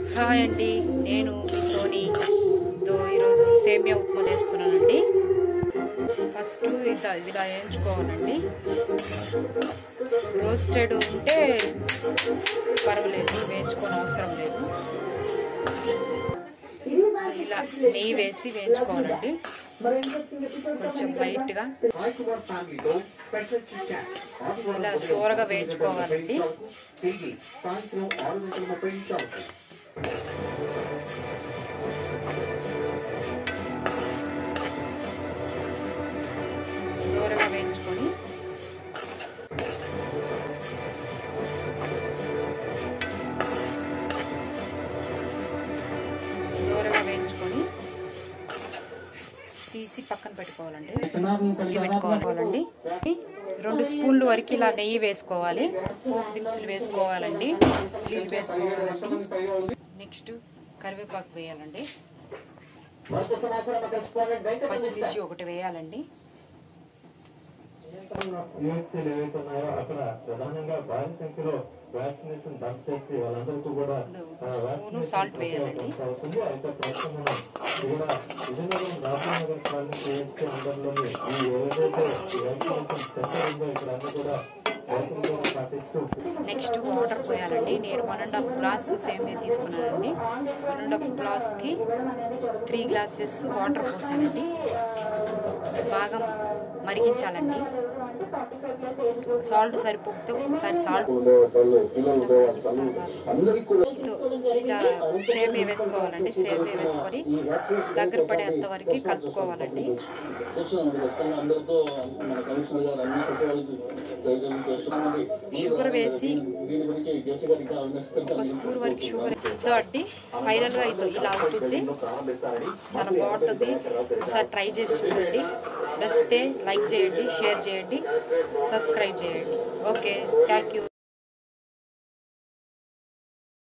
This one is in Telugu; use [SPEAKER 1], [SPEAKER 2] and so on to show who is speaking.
[SPEAKER 1] హాయ్ అండి నేను మీ సోని దో ఈరోజు సేమియా ఉప్మా చేసుకున్నానండి ఫస్ట్ ఇలా ఇలా వేయించుకోవాలండి రోస్టెడ్ ఉంటే పర్వాలేదు వేయించుకోని అవసరం లేదు ఇలా నెయ్యి వేసి వేయించుకోవాలండి కొంచెం లైట్గా ఇలా దూరగా వేయించుకోవాలండి
[SPEAKER 2] సాయంత్రం ఆరు గంటల ముప్పై నిమిషాలకు
[SPEAKER 1] దూరగా వేయించుకొని దూరగా వేయించుకొని తీసి పక్కన పెట్టుకోవాలండి ఉడికి పెట్టుకోవాలండి రెండు స్పూన్లు వరకు ఇలా నెయ్యి వేసుకోవాలి పోపు దినుసులు వేసుకోవాలండి నీళ్ళు వేసుకోవాలండి నెక్స్ట్ కరివేపాకు వేయాలండి పచ్చిమిర్చి ఒకటి వేయాలండి
[SPEAKER 3] యూనివర్సిటీలు ఏవైతే ఉన్నాయో అక్కడ ప్రధానంగా భారీ సంఖ్యలో వ్యాక్సినేషన్ డంప్ చేసి వాళ్ళందరికీ కూడా ఆ,
[SPEAKER 1] స్పూను సాల్ట్ వేయాలండి
[SPEAKER 3] అవుతుంది అయితే ప్రస్తుతం మనం ఇక్కడ విజయనగరం రాజనగర్ కాలనీ చేస్తే అందరిలోని ఈ ఏదైతే ఈ వ్యాక్సినేషన్ సెంటర్ ఉందో ఇక్కడ అన్ని కూడా వ్యాక్సినేషన్ పాటిస్తూ
[SPEAKER 1] నెక్స్ట్ వాటర్ పోయాలండి నేను వన్ అండ్ హాఫ్ గ్లాస్ సేమియా తీసుకున్నానండి వన్ అండ్ హాఫ్ గ్లాస్కి త్రీ గ్లాసెస్ వాటర్ పోసానండి బాగా మరిగించాలండి సాల్ట్ సరిపోతే ఒకసారి సాల్ట్ ఇలా సేమియా వేసుకోవాలండి సేమియా వేసుకొని దగ్గర పడేంత వరకు కలుపుకోవాలండి షుగర్ వేసి ఒక స్పూన్ వరకు షుగర్ ఇద్దో అండి ఫైనల్గా ఇదో ఇలా అవుతుంది చాలా బాగుంటుంది ఒకసారి ట్రై చేసి చూడండి నచ్చితే లైక్ చేయండి షేర్ చేయండి సబ్స్క్రైబ్ చేయండి ఓకే థ్యాంక్ యూ